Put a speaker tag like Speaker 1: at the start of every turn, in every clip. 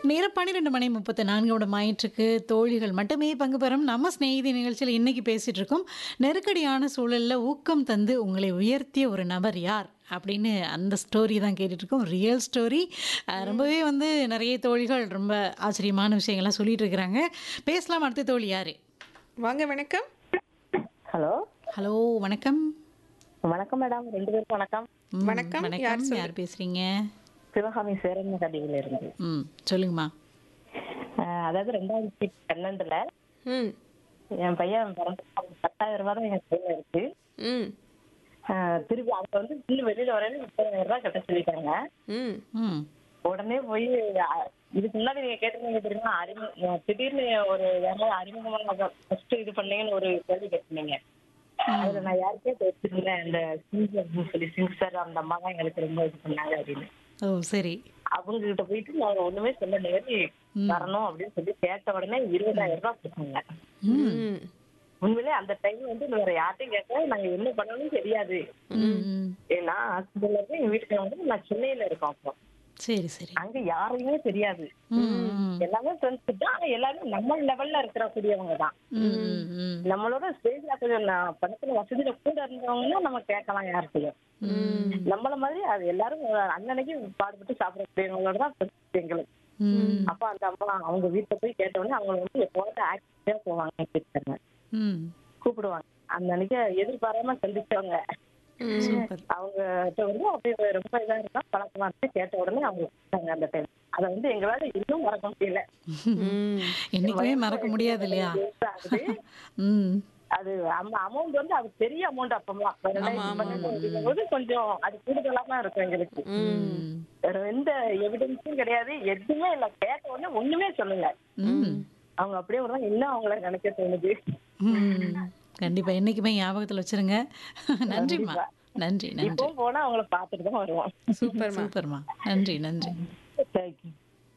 Speaker 1: நேரம் பன்னிரெண்டு மணி முப்பத்தி நான்கோட மாயிற்றுக்கு தோழிகள் மட்டுமே பங்கு பெறும் நம்ம ஸ்நேகிதி நிகழ்ச்சியில் இன்னைக்கு பேசிட்டு இருக்கோம் நெருக்கடியான சூழலில் ஊக்கம் தந்து உங்களை உயர்த்திய ஒரு நபர் யார் அப்படின்னு அந்த ஸ்டோரி தான் கேட்டுட்டு இருக்கோம் ரியல் ஸ்டோரி ரொம்பவே வந்து நிறைய தோழிகள் ரொம்ப ஆச்சரியமான விஷயங்கள்லாம் சொல்லிட்டு இருக்கிறாங்க பேசலாம் அடுத்த தோழி யாரு
Speaker 2: வாங்க வணக்கம்
Speaker 3: ஹலோ
Speaker 1: ஹலோ வணக்கம்
Speaker 3: வணக்கம் மேடம் ரெண்டு பேருக்கும் வணக்கம்
Speaker 1: ம்,
Speaker 2: வணக்கம். யார்
Speaker 1: வணக்கம் யார் பேசுறீங்க
Speaker 3: சிவகாமி சேரன் கடியில இருந்து
Speaker 1: ம் சொல்லுங்கம்மா
Speaker 3: அஹ் அதாவது ரெண்டாயிரத்தி பன்னெண்டுல
Speaker 2: ம்
Speaker 3: என் பையன் பிறந்த பத்தாயிரம் ரூபாய் தான் என் கையில இருக்கு
Speaker 2: ம்
Speaker 3: அஹ் திருப்பி அவங்க வந்து இன்னும் வெளியில வரேன்னு முப்பதாயிரம் ரூபாய் கட்ட சொல்லிட்டாங்க
Speaker 2: ம்
Speaker 1: ம்
Speaker 3: உடனே போய் அஹ், இதுக்கு முன்னாடி நீங்க கேட்டிருந்தீங்க தெரியுமா அறிமுக திடீர்னு ஒரு யாராவது அறிமுகமாக ஃபர்ஸ்ட் இது பண்ணீங்கன்னு ஒரு கேள்வி கேட்டிருந்தீங்க அதுல நான் யாருக்கே பேசிருந்தேன் அந்த சிங் அப்படின்னு சொல்லி சிங் சார் அந்த அம்மா தான் எங்களுக்கு ரொம்ப இது பண்ணாங்க அப்படின்னு
Speaker 1: ஓ சரி
Speaker 3: அவங்க கிட்ட போயிட்டு நாங்க ஒண்ணுமே சொல்ல நேரி தரணும் அப்படின்னு சொல்லி கேட்ட உடனே இருபதாயிரம் ரூபாய் கொடுத்தாங்க
Speaker 2: ம்
Speaker 3: உண்மையிலே அந்த டைம் வந்து வேற யார்ட்டையும் கேட்க நாங்க என்ன பண்ணணும்னு தெரியாது
Speaker 1: ம் ம்
Speaker 3: ஏன்னா ஹாஸ்பிட்டல்ல இருந்து எங்க வீட்டுக்கு வந்து நான் சென்னையில இருக்கோம் அப்போ
Speaker 1: சரி சரி
Speaker 3: அங்க யாரையுமே தெரியாது
Speaker 1: ம் ம்
Speaker 3: எல்லாமே ஃப்ரெண்ட்ஸ் தான் ஆனா எல்லாரும் நம்ம லெவல்ல இருக்கிற கூடியவங்க தான்
Speaker 1: ம் ம்
Speaker 3: நம்மளோட ஸ்டேஜ்ல கொஞ்சம் ந- பணத்துல வசதியில கூட இருந்தவங்கன்னா நம்ம கேட்கலாம் யார்கிட்டயும் நம்மள மாதிரி அது எல்லாரும் அன்னன்னைக்கு பாடுபட்டு சாப்பிடக்கூடியவங்களோட தான் friends எங்களுக்கு
Speaker 1: ம்
Speaker 3: அப்ப அந்த அம்மா அவங்க வீட்டுல போய் கேட்ட உடனே அவங்க வந்து எப்போது ஆக்டிவா போவாங்க கேட்டாங்க
Speaker 1: ம்
Speaker 3: கூப்பிடுவாங்க அந்த அன்னைக்கு எதிர்பாராம சந்திச்சவங்க
Speaker 1: சூப்பர்
Speaker 3: அவங்க வந்து அப்படியே ரொம்ப இதா இருக்கா பழக்கமா இருந்து கேட்ட உடனே அவங்க கூப்பிட்டாங்க அந்த டைம் அத வந்து எங்களால இன்னும் மறக்க முடியல
Speaker 2: ம்
Speaker 1: என்னைக்குமே மறக்க முடியாது இல்லையா
Speaker 3: வயசு ஆகுது.
Speaker 1: ம்
Speaker 3: அது அந்த அமௌண்ட் வந்து அது பெரிய அமௌண்ட் அப்பமா ரெண்டாயிரத்தி பன்னெண்டு அப்படிங்கும்போது கொஞ்சம் அது கூடுதலா தான் இருக்கும் எங்களுக்கு
Speaker 1: ம்
Speaker 3: வேற எந்த எவிடன்ஸும் கிடையாது எதுவுமே இல்ல கேட்ட உடனே ஒண்ணுமே சொல்லல
Speaker 1: ம்
Speaker 3: அவங்க அப்படியே ஒரு நாள் இன்னும் அவங்கள நினைக்க தோணுது
Speaker 1: ம் கண்டிப்பா என்னைக்குமே ஞாபகத்துல வச்சிருங்க நன்றிம்மா நன்றி நன்றி
Speaker 3: இப்பவும் போனா அவங்கள பாத்துட்டு தான் வருவோம்
Speaker 2: சூப்பர்மா
Speaker 1: சூப்பர்மா நன்றி நன்றி
Speaker 3: தேங்க்யூ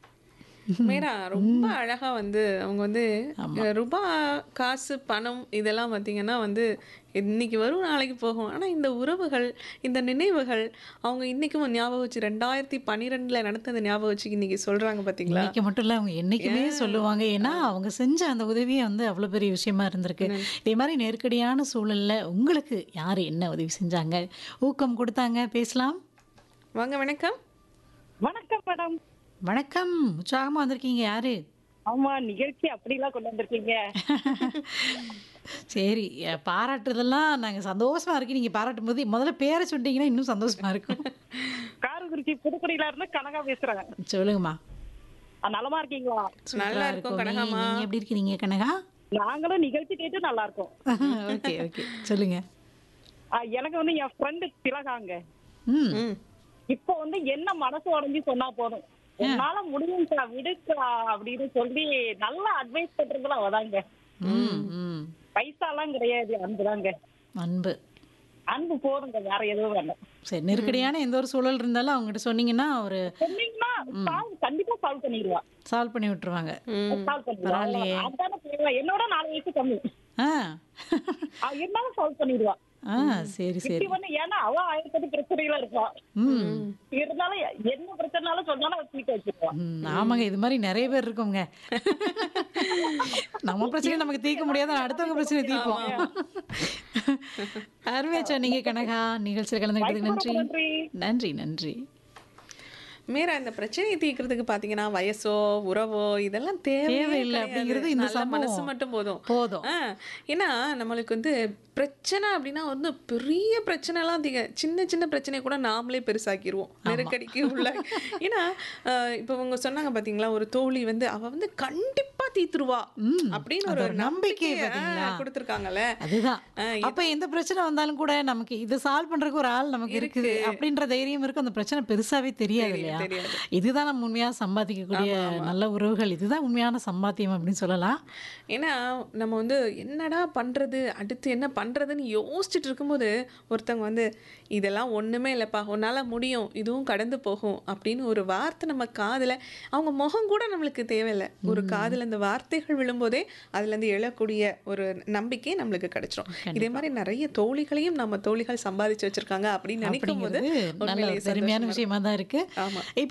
Speaker 2: மீரா ரொம்ப அழகா வந்து அவங்க வந்து ரூபா காசு பணம் இதெல்லாம் பார்த்தீங்கன்னா வந்து இன்னைக்கு வரும் நாளைக்கு போகும் ஆனால் இந்த உறவுகள் இந்த நினைவுகள் அவங்க இன்னைக்கும் ஞாபகம் வச்சு ரெண்டாயிரத்தி பன்னிரெண்டுல நடந்ததை ஞாபகம் வச்சு இன்னைக்கு சொல்றாங்க பார்த்தீங்களா
Speaker 1: இன்னைக்கு மட்டும் இல்ல அவங்க என்னைக்குமே சொல்லுவாங்க ஏன்னா அவங்க செஞ்ச அந்த உதவியே வந்து அவ்வளவு பெரிய விஷயமா இருந்திருக்கு இதே மாதிரி நெருக்கடியான சூழல்ல உங்களுக்கு யாரு என்ன உதவி செஞ்சாங்க ஊக்கம் கொடுத்தாங்க பேசலாம்
Speaker 2: வாங்க வணக்கம்
Speaker 3: வணக்கம் மேடம்
Speaker 1: வணக்கம் உற்சாகமா வந்திருக்கீங்க யாரு
Speaker 3: ஆமா நிகழ்ச்சி அப்படிலாம் கொண்டு வந்திருக்கீங்க
Speaker 1: சரி அஹ், பாராட்டுறதெல்லாம் நாங்க சந்தோஷமா இருக்கு நீங்க பாராட்டும் போது முதல்ல பேரை சொல்லிட்டீங்கன்னா இன்னும் சந்தோஷமா இருக்கும்
Speaker 3: காரக்குறிச்சி புதுக்குடியில இருந்து கனகா பேசுறாங்க
Speaker 1: சொல்லுங்கம்மா
Speaker 3: அஹ் நலமா இருக்கீங்களா
Speaker 2: நல்லா
Speaker 1: சூப்பரா
Speaker 2: இருக்கும்
Speaker 1: நீ-
Speaker 2: கனகாமா
Speaker 1: நீங்க எப்படி இருக்கீங்க கனகா
Speaker 3: நாங்களும் நிகழ்ச்சி கேட்டு நல்லா இருக்கோம்
Speaker 1: ஓகே ஓகே சொல்லுங்க
Speaker 3: அஹ் எனக்கு வந்து என் ஃப்ரெண்டு திலகாங்க
Speaker 1: ம்
Speaker 2: ம்
Speaker 3: இப்போ வந்து என்ன மனசு உடஞ்சி சொன்னா போதும் என்னால முடியும்க்கா விடுக்கா அப்படின்னு சொல்லி நல்லா அட்வைஸ் பண்றதுல அவதாங்க
Speaker 1: ம் ம்
Speaker 3: பைசாலாம் கிடையாது அன்புதாங்க
Speaker 1: அன்பு
Speaker 3: அன்பு போதுங்க வேற எதுவும் வேண்டாம்
Speaker 1: சரி நெருக்கடியான எந்த ஒரு சூழல் இருந்தாலும் அவங்ககிட்ட சொன்னீங்கன்னா ஒரு
Speaker 3: சொன்னீங்கன்னா சால்வ் கண்டிப்பா சால்வ் பண்ணிடுவா
Speaker 1: சால்வ் பண்ணி விட்டுருவாங்க
Speaker 2: ம்
Speaker 3: சால்வ் பண்ணிடுவா
Speaker 1: பரவாயில்லையே.
Speaker 3: அதான தேவை. என்னோட நாலு வயசு கம்மி
Speaker 1: ஆ
Speaker 3: அவ இருந்தாலும் சால்வ் பண்ணிடுவா
Speaker 1: ஆ சரி சரி
Speaker 3: இப்படி வந்து ஏன்னா அவ ஆயிரத்தி பிரச்சனைகளா இருப்பா
Speaker 1: ம்
Speaker 3: இருந்தாலும் என்ன பிரச்சனைனாலும் சொன்னாலும் அவ தீர்க்க வச்சிருவா
Speaker 1: ம், ஆமாங்க இது மாதிரி நிறைய பேர் இருக்கோங்க நம்ம பிரச்சனை நமக்கு தீர்க்க முடியாத அடுத்தவங்க பிரச்சனை தீர்ப்போம் அருமையா சொன்னீங்க கனகா நிகழ்ச்சியில் கலந்துக்கிட்டதுக்கு நன்றி
Speaker 3: நன்றி
Speaker 1: நன்றி நன்றி
Speaker 2: மீரா இந்த பிரச்சனையை தீர்க்கறதுக்கு பாத்தீங்கன்னா வயசோ உறவோ இதெல்லாம் தேவையே
Speaker 1: தேவையில்லை
Speaker 2: கிடையாது.
Speaker 1: அப்படிங்கிறது இந்த
Speaker 2: நல்ல
Speaker 1: சம்பவம்.
Speaker 2: மனசு மட்டும் போதும்
Speaker 1: போதும்
Speaker 2: ஆ, ஏன்னா நம்மளுக்கு வந்து பிரச்சனை அப்படின்னா வந்து பெரிய பிரச்சனைலாம் அதிக சின்ன சின்ன பிரச்சனையை கூட நாமளே பெருசாக்கிடுவோம் நெருக்கடிக்கு உள்ள ஏன்னா ஆ, இப்போ உங்க சொன்னாங்க பாத்தீங்களா ஒரு தோழி வந்து அவ வந்து கண்டிப்பா தீத்துருவா
Speaker 1: ம்,
Speaker 2: அப்படின்னு
Speaker 1: அது
Speaker 2: ஒரு
Speaker 1: ஒரு நம்பிக்கை
Speaker 2: நம்பிக்கை
Speaker 1: பாத்தீங்களா?
Speaker 2: கொடுத்துருக்காங்கல்ல
Speaker 1: அதுதான்
Speaker 2: ஆ,
Speaker 1: அப்ப எந்த பிரச்சனை வந்தாலும் கூட நமக்கு இதை சால்வ் பண்றதுக்கு ஒரு ஆள் நமக்கு இருக்குது அப்படின்ற தைரியம் இருக்கு அந்த பிரச்சனை பெருசாவே தெரியாது இல்லையா
Speaker 2: தெரியாது.
Speaker 1: இதுதான் நம்ம உண்மையா சம்பாதிக்கக்கூடிய நல்ல உறவுகள் இதுதான் உண்மையான சம்பாத்தியம் அப்படின்னு சொல்லலாம்
Speaker 2: ஏன்னா நம்ம வந்து என்னடா பண்றது அடுத்து என்ன பண்றதுன்னு யோசிச்சுட்டு இருக்கும்போது ஒருத்தவங்க வந்து இதெல்லாம் ஒண்ணுமே இல்லைப்பா உன்னால முடியும் இதுவும் கடந்து போகும் அப்படின்னு ஒரு வார்த்தை நம்ம காதுல அவங்க முகம் கூட நம்மளுக்கு தேவையில்லை ஒரு காதுல அந்த வார்த்தைகள் விழும்போதே அதுல இருந்து எழக்கூடிய ஒரு நம்பிக்கை நம்மளுக்கு கிடைச்சிரும் இதே மாதிரி நிறைய தோழிகளையும் நம்ம தோழிகள் சம்பாதிச்சு வச்சிருக்காங்க அப்படின்னு நினைக்கும் போது
Speaker 1: அப்படிங்கிறது நல்ல
Speaker 2: உண்மையிலேயே
Speaker 1: பெருமையான
Speaker 2: சந்தோஷமா
Speaker 1: விஷயமா தான் இருக்கு
Speaker 2: ஆமா
Speaker 1: இப்ப